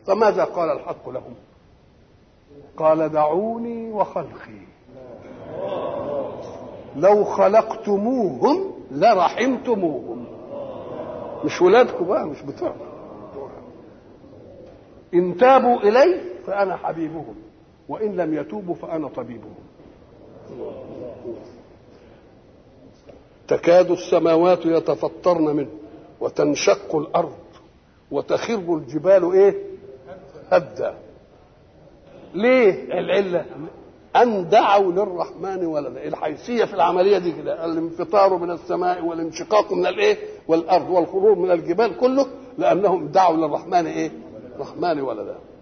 فماذا قال الحق لهم قال دعوني وخلقي لو خلقتموهم لرحمتموهم مش ولادكم بقى مش بتوعكم إن تابوا إلي فأنا حبيبهم وإن لم يتوبوا فأنا طبيبهم تكاد السماوات يتفطرن منه وتنشق الأرض وتخر الجبال إيه هدا ليه العلة أن دعوا للرحمن ولدا الحيثية في العملية دي كده الانفطار من السماء والانشقاق من الإيه والأرض والخروج من الجبال كله لأنهم دعوا للرحمن إيه الرحمن ولدا